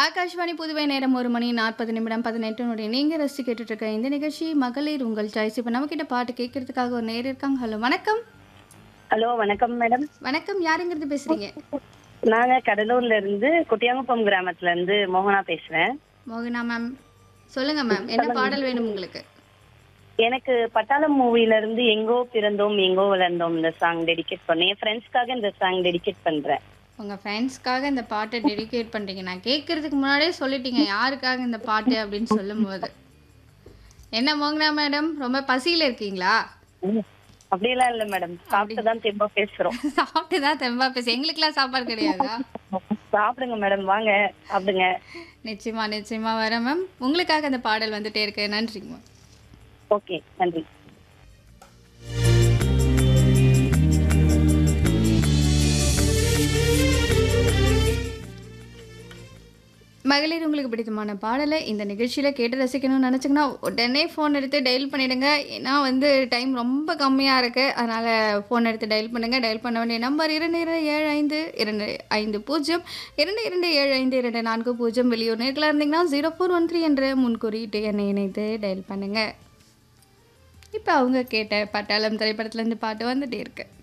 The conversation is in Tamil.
ஆகாஷ்வாணி புதுவை நேரம் ஒரு மணி நாற்பது நிமிடம் பதினெட்டு நொடி நீங்கள் ரசித்து கேட்டுட்டு இருக்க இந்த நிகழ்ச்சி மகளிர் உங்கள் சாய்ஸ் இப்போ நம்மக்கிட்ட பாட்டு கேட்கறதுக்காக ஒரு நேரம் இருக்காங்க ஹலோ வணக்கம் ஹலோ வணக்கம் மேடம் வணக்கம் யாருங்கிறது பேசுறீங்க நாங்க கடலூர்ல இருந்து குட்டியாங்குப்பம் கிராமத்துல இருந்து மோகனா பேசுறேன் மோகனா மேம் சொல்லுங்க மேம் என்ன பாடல் வேணும் உங்களுக்கு எனக்கு பட்டாளம் மூவில இருந்து எங்கோ பிறந்தோம் எங்கோ வளர்ந்தோம் இந்த சாங் டெடிகேட் பண்ணேன் என் ஃப்ரெண்ட்ஸ்க்காக இந்த சாங் டெடிகேட் பண்றேன் உங்கள் ஃப்ரெண்ட்ஸ்க்காக இந்த பாட்டை டெடிகேட் பண்ணுறீங்க நான் கேட்கறதுக்கு முன்னாடியே சொல்லிட்டீங்க யாருக்காக இந்த பாட்டு அப்படின்னு சொல்லும்போது என்ன மோகனா மேடம் ரொம்ப பசியில் இருக்கீங்களா அப்படியெல்லாம் இல்ல மேடம் சாப்பிட்டு தான் தெம்பா பேசுறோம் சாப்பிட்டு தான் தெம்பா பேச எங்களுக்கெல்லாம் சாப்பாடு கிடையாதா சாப்பிடுங்க மேடம் வாங்க சாப்பிடுங்க நிச்சயமா நிச்சயமா வரேன் மேம் உங்களுக்காக அந்த பாடல் வந்துட்டே இருக்கு நன்றிங்க மேம் ஓகே நன்றி மகளிர் உங்களுக்கு பிடித்தமான பாடலை இந்த நிகழ்ச்சியில் கேட்டு ரசிக்கணும்னு நினச்சிங்கன்னா உடனே ஃபோன் எடுத்து டயல் பண்ணிடுங்க ஏன்னா வந்து டைம் ரொம்ப கம்மியாக இருக்குது அதனால் ஃபோன் எடுத்து டயல் பண்ணுங்கள் டயல் பண்ண வேண்டிய நம்பர் இரண்டு இரண்டு ஏழு ஐந்து இரண்டு ஐந்து பூஜ்ஜியம் இரண்டு இரண்டு ஏழு ஐந்து இரண்டு நான்கு பூஜ்ஜியம் வெளியூர் நேர்களாக இருந்தீங்கன்னா ஜீரோ ஃபோர் ஒன் த்ரீ என்ற முன்குறியீட்டு என்னை இணைத்து டயல் பண்ணுங்கள் இப்போ அவங்க கேட்ட பட்டாளம் திரைப்படத்துலேருந்து பாட்டு வந்துட்டே இருக்கு